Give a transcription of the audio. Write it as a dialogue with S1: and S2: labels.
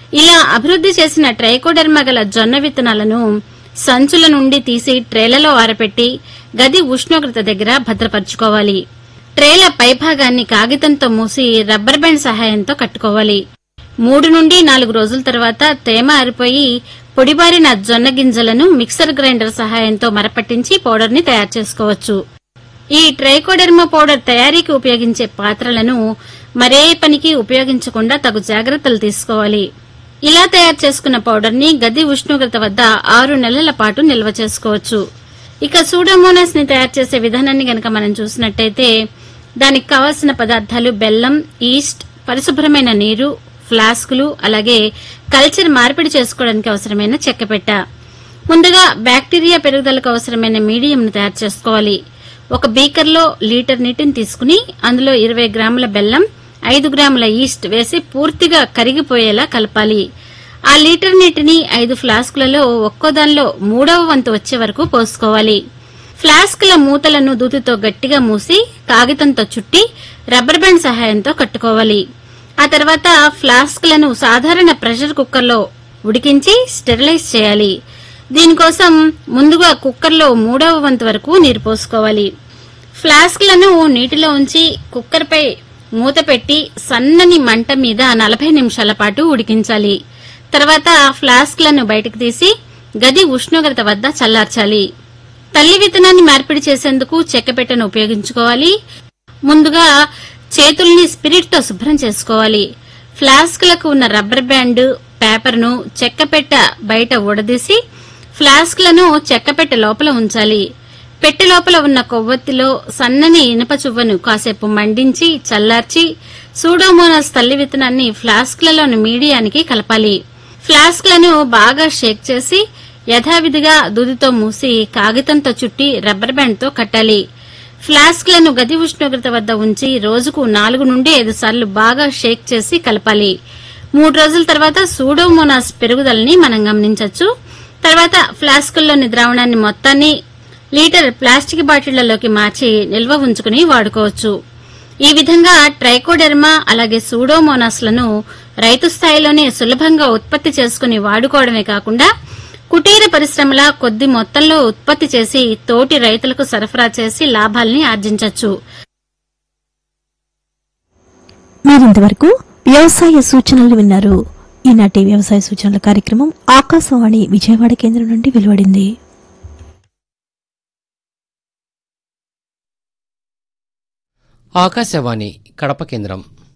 S1: ఇలా అభివృద్ది చేసిన ట్రైకోడెర్మా గల జొన్న విత్తనాలను సంచుల నుండి తీసి ట్రేలలో ఆరపెట్టి గది ఉష్ణోగ్రత దగ్గర భద్రపరుచుకోవాలి ట్రేల పైభాగాన్ని కాగితంతో మూసి రబ్బర్ బ్యాండ్ సహాయంతో కట్టుకోవాలి మూడు నుండి నాలుగు రోజుల తర్వాత తేమ ఆరిపోయి పొడిబారిన జొన్న గింజలను మిక్సర్ గ్రైండర్ సహాయంతో మరపట్టించి పౌడర్ ని తయారు చేసుకోవచ్చు ఈ ట్రైకోడెర్మా పౌడర్ తయారీకి ఉపయోగించే పాత్రలను మరే పనికి ఉపయోగించకుండా తగు జాగ్రత్తలు తీసుకోవాలి ఇలా తయారు చేసుకున్న పౌడర్ ని గది ఉష్ణోగ్రత వద్ద ఆరు నెలల పాటు నిల్వ చేసుకోవచ్చు ఇక సూడోమోనాస్ ని తయారు చేసే విధానాన్ని గనక మనం చూసినట్టయితే దానికి కావాల్సిన పదార్థాలు బెల్లం ఈస్ట్ పరిశుభ్రమైన నీరు ఫ్లాస్కులు అలాగే కల్చర్ మార్పిడి చేసుకోవడానికి అవసరమైన చెక్కపెట్ట ముందుగా బ్యాక్టీరియా పెరుగుదలకు అవసరమైన మీడియంను తయారు చేసుకోవాలి ఒక బీకర్లో లీటర్ నీటిని తీసుకుని అందులో ఇరవై గ్రాముల బెల్లం ఐదు గ్రాముల ఈస్ట్ వేసి పూర్తిగా కరిగిపోయేలా కలపాలి ఆ లీటర్ నీటిని ఐదు ఫ్లాస్కులలో ఒక్కో దానిలో మూడవ వంతు వచ్చే వరకు పోసుకోవాలి ఫ్లాస్కుల మూతలను దూతితో గట్టిగా మూసి కాగితంతో చుట్టి రబ్బర్ బ్యాండ్ సహాయంతో కట్టుకోవాలి ఆ తర్వాత ఫ్లాస్క్లను సాధారణ ప్రెషర్ కుక్కర్లో ఉడికించి స్టెరిలైజ్ చేయాలి దీనికోసం ముందుగా కుక్కర్లో మూడవ వంతు వరకు నీరు పోసుకోవాలి ఫ్లాస్క్లను నీటిలో ఉంచి కుక్కర్పై మూత పెట్టి సన్నని మంట మీద నలభై నిమిషాల పాటు ఉడికించాలి తర్వాత ఫ్లాస్క్లను బయటకు తీసి గది ఉష్ణోగ్రత వద్ద చల్లార్చాలి తల్లి విత్తనాన్ని మార్పిడి చేసేందుకు చెక్కపెట్టను ఉపయోగించుకోవాలి ముందుగా చేతుల్ని స్పిరిట్ తో శుభ్రం చేసుకోవాలి ఫ్లాస్క్లకు ఉన్న రబ్బర్ బ్యాండ్ పేపర్ను చెక్కపెట్ట బయట ఊడదీసి ఫ్లాస్క్లను చెక్కపెట్ట లోపల ఉంచాలి పెట్టె లోపల ఉన్న కొవ్వొత్తిలో సన్నని ఇనుప చువ్వను కాసేపు మండించి చల్లార్చి సూడోమోనాస్ తల్లి విత్తనాన్ని ఫ్లాస్క్లలోని మీడియానికి కలపాలి ఫ్లాస్క్లను బాగా షేక్ చేసి యథావిధిగా దూదితో మూసి కాగితంతో చుట్టి రబ్బర్ బ్యాండ్తో కట్టాలి ఫ్లాస్క్లను గది ఉష్ణోగ్రత వద్ద ఉంచి రోజుకు నాలుగు నుండి ఐదు సార్లు బాగా షేక్ చేసి కలపాలి మూడు రోజుల తర్వాత సూడోమోనాస్ పెరుగుదలని మనం గమనించవచ్చు తర్వాత ఫ్లాస్కుల్లోని ద్రావణాన్ని మొత్తాన్ని లీటర్ ప్లాస్టిక్ బాటిళ్లలోకి మార్చి నిల్వ ఉంచుకుని వాడుకోవచ్చు ఈ విధంగా ట్రైకోడెర్మా అలాగే సూడోమోనాస్లను రైతు స్థాయిలోనే సులభంగా ఉత్పత్తి చేసుకుని వాడుకోవడమే కాకుండా కుటీర పరిశ్రమల కొద్ది మొత్తంలో ఉత్పత్తి చేసి తోటి రైతులకు సరఫరా చేసి లాభాల్ని ఆర్జించవచ్చు
S2: మీరింతవరకు వ్యవసాయ సూచనలు విన్నారు ఈనాటి వ్యవసాయ సూచనల కార్యక్రమం ఆకాశవాణి విజయవాడ కేంద్రం నుండి వెలువడింది
S3: ఆకాశవాణి కడప కేంద్రం